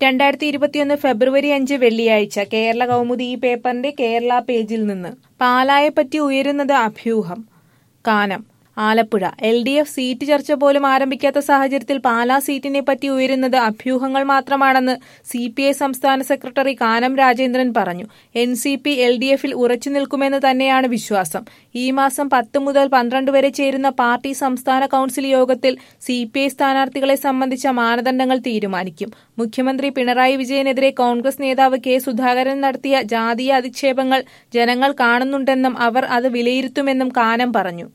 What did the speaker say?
രണ്ടായിരത്തി ഇരുപത്തിയൊന്ന് ഫെബ്രുവരി അഞ്ച് വെള്ളിയാഴ്ച കേരള കൗമുദി ഈ പേപ്പറിന്റെ കേരള പേജിൽ നിന്ന് പാലായെപ്പറ്റി ഉയരുന്നത് അഭ്യൂഹം Kanam Alappuzha L D F seat ചർച്ച പോലും ആരംഭിക്കാത്ത സാഹചര്യത്തിൽ പാലാ സീറ്റിനെ പറ്റി ഉയരുന്നത് അഭ്യൂഹങ്ങൾ മാത്രമാണെന്ന് സി പി ഐ സംസ്ഥാന സെക്രട്ടറി കാനം രാജേന്ദ്രൻ പറഞ്ഞു N C P L D എഫിൽ ഉറച്ചു നിൽക്കുമെന്ന് തന്നെയാണ് വിശ്വാസം ഈ മാസം പത്ത് മുതൽ പന്ത്രണ്ട് വരെ ചേരുന്ന പാർട്ടി സംസ്ഥാന കൌൺസിൽ യോഗത്തിൽ സി പി ഐ സ്ഥാനാർത്ഥികളെ സംബന്ധിച്ച മാനദണ്ഡങ്ങൾ തീരുമാനിക്കും മുഖ്യമന്ത്രി പിണറായി വിജയനെതിരെ കോൺഗ്രസ് നേതാവ് കെ സുധാകരൻ നടത്തിയ ജാതീയ അധിക്ഷേപങ്ങൾ ജനങ്ങൾ കാണുന്നുണ്ടെന്നും അവർ അത് വിലയിരുത്തുമെന്നും കാനം പറഞ്ഞു